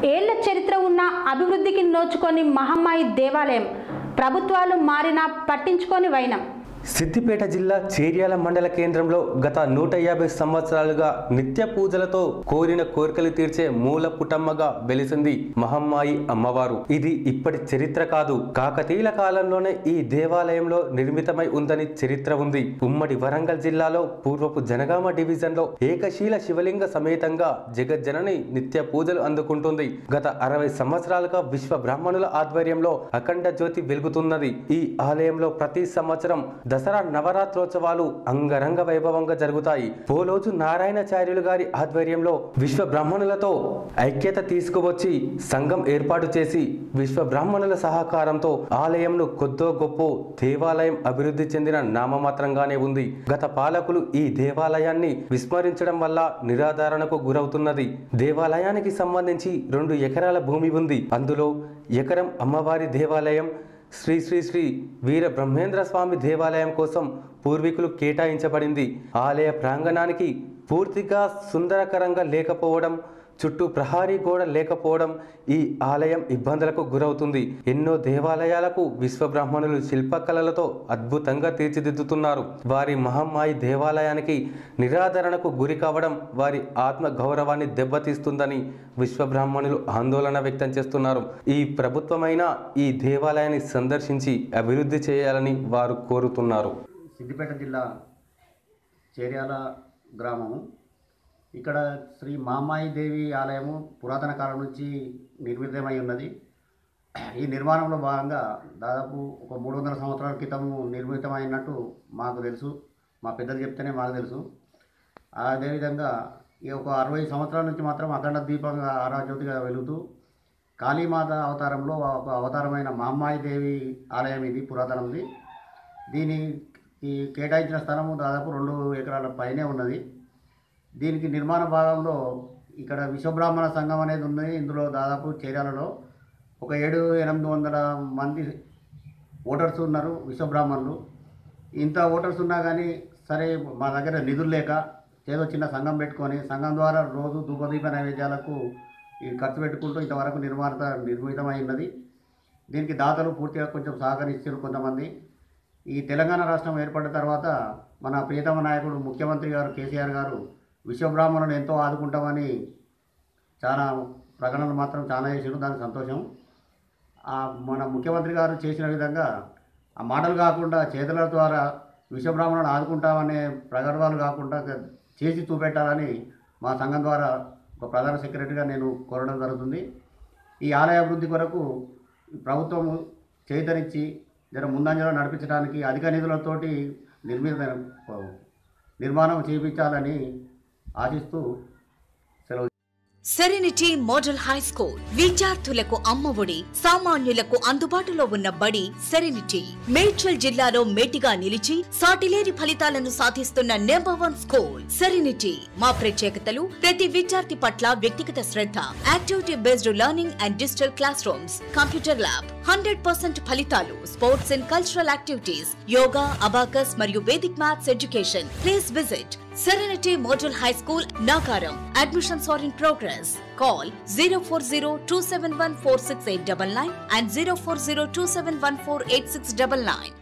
ఏళ్ల చరిత్ర ఉన్న అభివృద్ధికి నోచుకొని మహమ్మాయి దేవాలయం ప్రభుత్వాలు మారినా పట్టించుకొని వైనం సిద్దిపేట జిల్లా చేర్యాల మండల కేంద్రంలో గత నూట యాభై సంవత్సరాలుగా నిత్య పూజలతో కోరిన కోరికలు తీర్చే మూల పుటమ్మగా వెలిసింది మహమ్మాయి అమ్మవారు ఇది ఇప్పటి చరిత్ర కాదు కాకతీయుల కాలంలోనే ఈ దేవాలయంలో నిర్మితమై ఉందని చరిత్ర ఉంది ఉమ్మడి వరంగల్ జిల్లాలో పూర్వపు జనగామ డివిజన్ లో ఏకశీల శివలింగ సమేతంగా జగజ్జనని నిత్య పూజలు అందుకుంటుంది గత అరవై సంవత్సరాలుగా విశ్వ బ్రాహ్మణుల ఆధ్వర్యంలో అఖండ జ్యోతి వెలుగుతున్నది ఈ ఆలయంలో ప్రతి సంవత్సరం దసరా నవరాత్రోత్సవాలు అంగరంగ వైభవంగా జరుగుతాయి పోలోజు నారాయణాచార్యులు గారి ఆధ్వర్యంలో విశ్వ బ్రాహ్మణులతో ఐక్యత తీసుకువచ్చి సంఘం ఏర్పాటు చేసి విశ్వ బ్రాహ్మణుల సహకారంతో ఆలయంను కొద్దో గొప్ప దేవాలయం అభివృద్ధి చెందిన నామమాత్రంగానే ఉంది గత పాలకులు ఈ దేవాలయాన్ని విస్మరించడం వల్ల నిరాధారణకు గురవుతున్నది దేవాలయానికి సంబంధించి రెండు ఎకరాల భూమి ఉంది అందులో ఎకరం అమ్మవారి దేవాలయం శ్రీ శ్రీ శ్రీ వీర బ్రహ్మేంద్ర స్వామి దేవాలయం కోసం పూర్వీకులు కేటాయించబడింది ఆలయ ప్రాంగణానికి పూర్తిగా సుందరకరంగా లేకపోవడం చుట్టూ ప్రహారీ గోడ లేకపోవడం ఈ ఆలయం ఇబ్బందులకు గురవుతుంది ఎన్నో దేవాలయాలకు విశ్వ బ్రాహ్మణులు శిల్పకళలతో అద్భుతంగా తీర్చిదిద్దుతున్నారు వారి మహమ్మాయి దేవాలయానికి నిరాదరణకు గురి కావడం వారి ఆత్మ గౌరవాన్ని దెబ్బతీస్తుందని విశ్వ బ్రాహ్మణులు ఆందోళన వ్యక్తం చేస్తున్నారు ఈ ప్రభుత్వమైన ఈ దేవాలయాన్ని సందర్శించి అభివృద్ధి చేయాలని వారు కోరుతున్నారు సిద్దిపేట జిల్లా చేర్యాల గ్రామము ఇక్కడ శ్రీ మామాయి దేవి ఆలయము పురాతన కాలం నుంచి నిర్మితమై ఉన్నది ఈ నిర్మాణంలో భాగంగా దాదాపు ఒక మూడు వందల సంవత్సరాల క్రితం నిర్మితమైనట్టు మాకు తెలుసు మా పెద్దలు చెప్తేనే మాకు తెలుసు అదేవిధంగా ఈ ఒక అరవై సంవత్సరాల నుంచి మాత్రం అఖండ దీపంగా ఆరాజ్యోతిగా వెలుగుతూ కాళీమాత అవతారంలో ఒక అవతారమైన మామ్మాయి దేవి ఆలయం ఇది పురాతనంది దీని ఈ కేటాయించిన స్థలము దాదాపు రెండు ఎకరాల పైనే ఉన్నది దీనికి నిర్మాణ భాగంలో ఇక్కడ విశ్వబ్రాహ్మణ సంఘం అనేది ఉన్నది ఇందులో దాదాపు చేర్యాలలో ఒక ఏడు ఎనిమిది వందల మంది ఓటర్స్ ఉన్నారు విశ్వబ్రాహ్మణులు ఇంత ఓటర్స్ ఉన్నా కానీ సరే మా దగ్గర నిధులు లేక ఏదో చిన్న సంఘం పెట్టుకొని సంఘం ద్వారా రోజు ధూపదీప నైవేద్యాలకు ఈ ఖర్చు పెట్టుకుంటూ ఇంతవరకు నిర్మాణ నిర్మితమై ఉన్నది దీనికి దాతలు పూర్తిగా కొంచెం సహకరిస్తారు కొంతమంది ఈ తెలంగాణ రాష్ట్రం ఏర్పడిన తర్వాత మన ప్రియతమ నాయకుడు ముఖ్యమంత్రి గారు కేసీఆర్ గారు విశ్వబ్రాహ్మణులను ఎంతో ఆదుకుంటామని చాలా ప్రకటనలు మాత్రం చాలా చేసారు దానికి సంతోషం ఆ మన ముఖ్యమంత్రి గారు చేసిన విధంగా ఆ మాటలు కాకుండా చేతుల ద్వారా విశ్వబ్రాహ్మణులను ఆదుకుంటామనే ప్రగర్భాలు కాకుండా చేసి చూపెట్టాలని మా సంఘం ద్వారా ఒక ప్రధాన సెక్రటరీగా నేను కోరడం జరుగుతుంది ఈ ఆలయ అభివృద్ధి కొరకు ప్రభుత్వం చేతనిచ్చి జర ముందంజలో నడిపించడానికి అధిక నిధులతోటి నిర్మిత నిర్మాణం చేయించాలని ఆశిస్తూ సెలవు సెరెనిటీ మోడల్ హై స్కూల్ విద్యార్థులకు అమ్మఒడి సామాన్యులకు అందుబాటులో ఉన్న బడి సెరెనిటీ మేడ్చల్ జిల్లాలో మేటిగా నిలిచి సాటిలేని ఫలితాలను సాధిస్తున్న నెంబర్ వన్ స్కూల్ సెరెనిటీ మా ప్రత్యేకతలు ప్రతి విద్యార్థి పట్ల వ్యక్తిగత శ్రద్ధ activity based learning and digital classrooms computer lab hundred percent ఫలితాలు sports and cultural activities yoga abacus మరియు Vedic maths education please visit Serenity Model High School, Nagaram. Admissions are in progress. Call 040 and 040